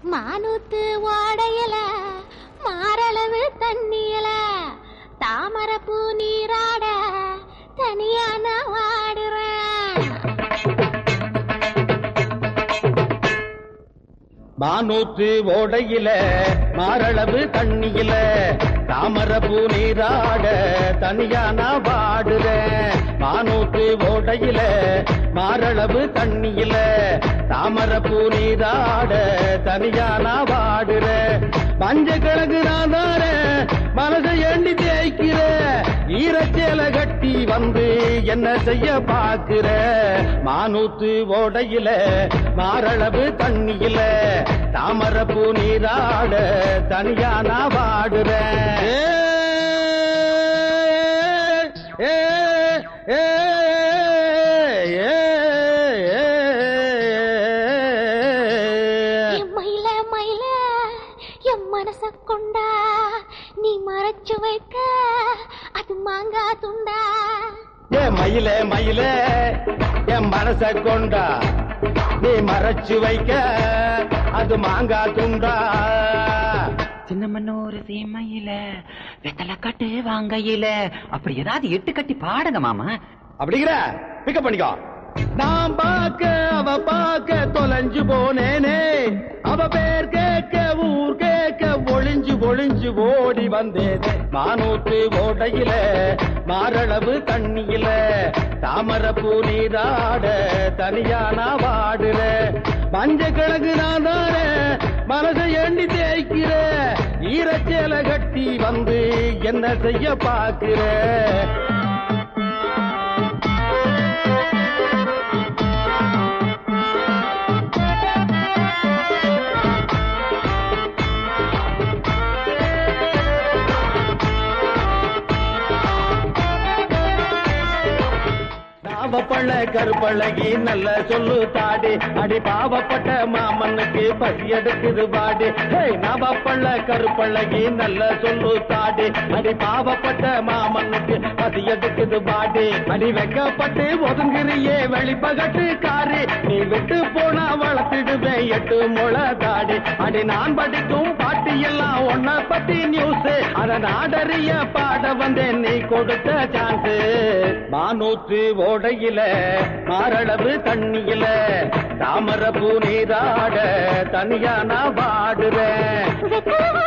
மானூத்து ஓடையில மாரளவு தண்ணியல தாமரப்பூ நீராட தனியா நான் வாடுறேன் மானூற்று ஓடையில மாரளவு தண்ணியில தாமரப்பூ நீராட தனியா நான் வாடுறேன் மானூற்று ஓடையில மாரளவு தண்ணியில தாமரப்பூ நீராட தனியா நான் வாடுறேன் பஞ்ச கிழங்கு நான் மனசை எண்ணி தேய்க்கிற ஈரச்சேல கட்டி வந்து என்ன செய்ய பாக்குற மானூத்து ஓடையில மாரளவு தண்ணியில தாமரப்பூ நீராட தனியா நான் வாடுறேன் ஏ, ஏ, ஏ, ஏ, ஏ. என் மயில மயில என் மனச கொண்டா நீ மறைச்சு வைக்க அது மாங்கா துண்டா ஏ மயில மயில என் மனச கொண்டா நீ மறைச்சு வைக்க அது மாங்காய் துண்டா சின்ன மண்ணூர் சீமையில வெத்தலை கட்டு வாங்கையில அப்படி ஏதாவது எட்டு கட்டி பாடுங்க மாமா அப்படிங்கிற பிக்கப் பண்ணிக்கோ நான் பார்க்க அவ பார்க்க தொலைஞ்சு போனேனே அவ பேர் கேட்க ஊர் கேட்க ஒளிஞ்சு ஒளிஞ்சு ஓடி வந்தேனே மானூத்து ஓடையில மாரளவு தண்ணியில தாமரப்பூ நீராட தனியா நான் வாடுற மஞ்ச கிழங்கு நான் தானே மனசை எண்ணி தேய்க்கிற ஈரச்சேல கட்டி வந்து என்ன செய்ய பாக்குற பாவப்பழ கருப்பழகி நல்ல சொல்லு தாடி அடி பாவப்பட்ட மாமனுக்கு பசி எடுக்குது பாடி நவப்பழ கருப்பழகி நல்ல சொல்லு தாடி அடி பாவப்பட்ட மாமனுக்கு பசி எடுக்குது பாடி அடி வெக்கப்பட்டு ஒதுங்குறியே வெளிப்பகட்டு காரி நீ விட்டு போனா வளர்த்திடுவேன் எட்டு முள தாடி அடி நான் படிக்கும் பாட்டி எல்லாம் ஒன்ன பத்தி நியூஸ் அத நாடறிய பாட வந்தேன் நீ கொடுத்த சான்ஸ் மானூற்று ஓடையில மாரளவு தண்ணியில தாமரப்பூ நீராட தனியா நான் வாடுறேன் வெத்தலை